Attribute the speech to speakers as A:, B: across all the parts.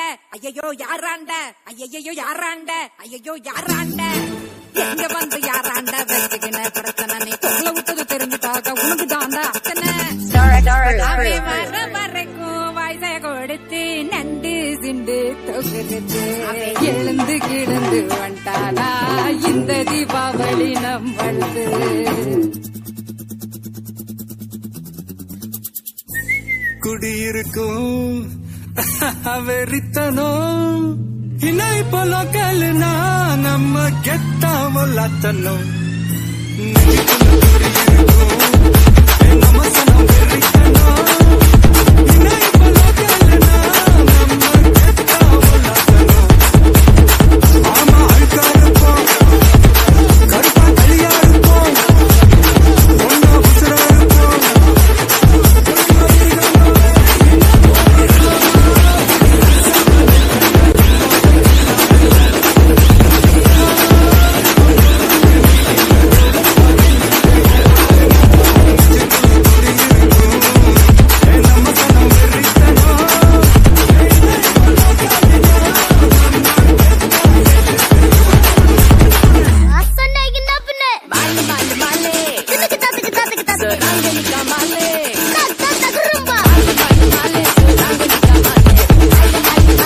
A: ஐயையோ யாராண்ட ஐயையோ யாராண்ட ஐயையோ யாராண்ட எங்க வந்து யாராண்ட வச்சுக்கின பிரச்சனை நீ கொள்ள விட்டது தெரிஞ்சுட்டாக்க உனக்கு தாண்டா அத்தனை அவன் வர வரைக்கும் வயசை கொடுத்து நண்டு சிண்டு தொகுத்து எழுந்து கிடந்து வந்தானா இந்த தீபாவளி நம்மளது
B: குடியிருக்கும் வெறித்தனம் இன்னும் இப்போ லோக்கல்னா நம்ம கெட்டாம லத்தனும் நம்ம சனம் வெறித்தனம் இன்னும் இப்போ லோக்கல்னா நம்ம கெட்டாம லத்தனும் ஆமா அழுக்கா இருப்போம் கருப்பா களியா இருப்போம் ஒன்னா உசுரா இருப்போம்
A: மாலு மாலு மாலே தாங்கலிக்கா மாலே மாலு மாலே தாங்கலிக்கா மாலே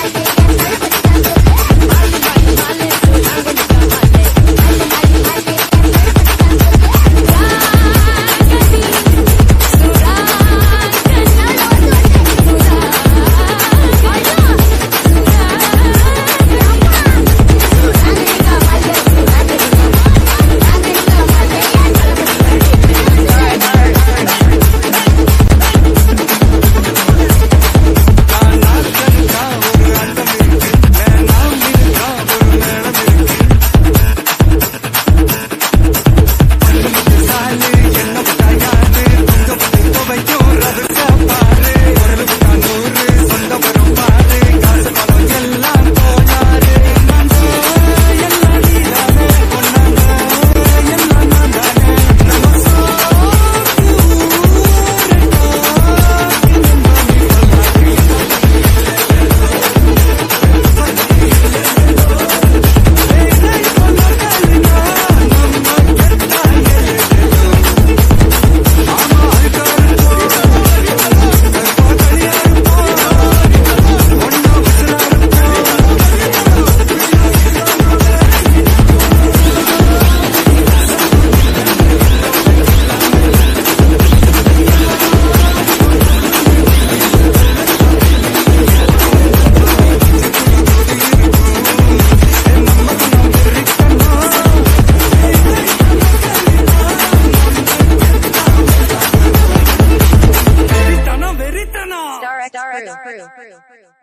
A: வெறித்தனம் வெறித்தனம்
C: Star X Crew.